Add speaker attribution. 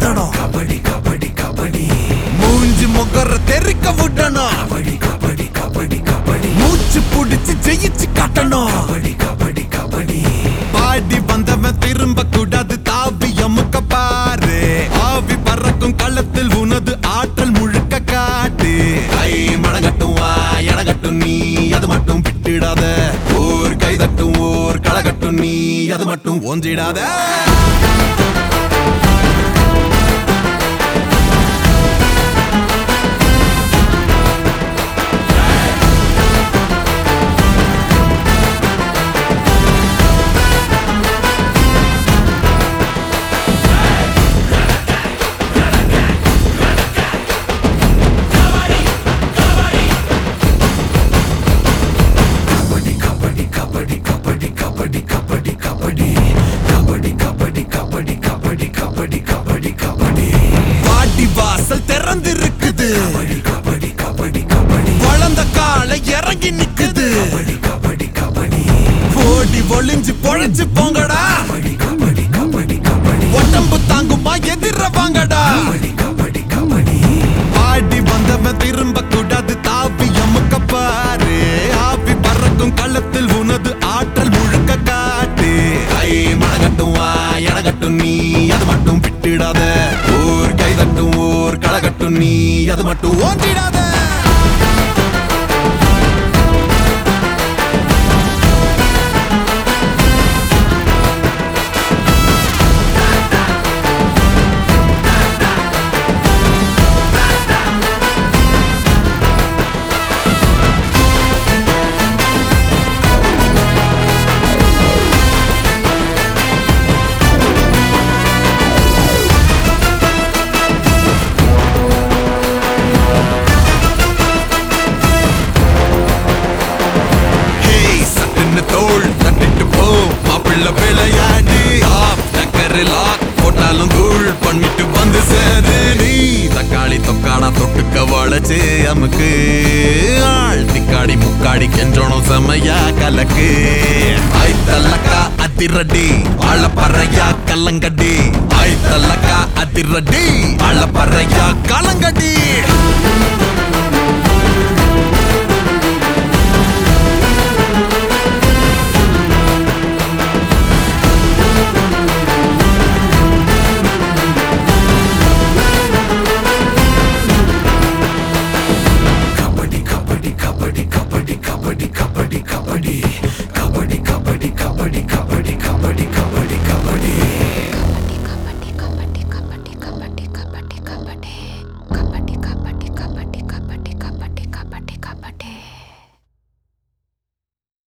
Speaker 1: ஊத்தணும் கபடி கபடி கபடி மூஞ்சி முகர தெறிக்க விட்டணும் கபடி கபடி கபடி கபடி மூச்சு புடிச்சு ஜெயிச்சு காட்டணும் கபடி கபடி கபடி பாடி வந்தவன் திரும்ப கூடாது தாவி அமுக்க பாரு ஆவி பறக்கும் களத்தில் உனது ஆற்றல் முழுக்க காட்டு கை மடங்கட்டும் வா எடகட்டும் நீ அது மட்டும் விட்டுடாத ஓர் கை தட்டும் ஓர் களகட்டும் நீ அது மட்டும் ஒன்றிடாத கபடி கபடி கபடி கபடி கபடி கபடி கபடி கபடி கபடி கபடி கபடி கபடி கபடி கபடி பாட்டி வாசல் திறந்திருக்குது கபடி கபடி கபடி கபடி வளர்ந்த காலை இறங்கி நிக்குது கபடி கபடி கபடி ஓடி ஒளிஞ்சு பொழைச்சு போங்கடா கபடி கபடி கபடி கபடி உடம்பு தாங்குமா எதிர வாங்கடா கபடி கபடி கபடி பாடி வந்தவன் திரும்ப கூடாது தாவி அமுக்க பாரு ஆவி பறக்கும் களத்தில் உனது ஆற்றல் முழுக்க காட்டு கை மடகட்டும் வா எடகட்டும் நீ அது மட்டும் விட்டுடாத ஓர் கை தட்டும் ஓர் களகட்டும் நீ அது மட்டும் ஓட்டிடாத ஹேய் சட்டுன்னு தோள் தட்டிட்டு போ மாப்பிள்ள விளையாடு ஆப் டக்கரு லாக் போட்டாலும் தூள் பண்ணிட்டு வந்து சேரு நீ தக்காளி தொக்காடா தொட்டுக்க வளைச்சு அமுக்கு ஆள் திக்காடி முக்காடி கெஞ்சணும் செமையா கலக்கு ஐ தல்லக்கா அதிரடி ஆள பறையா கல்லங்கடி ஐ தல்லக்கா அதிரடி ஆள பறையா கலங்கடி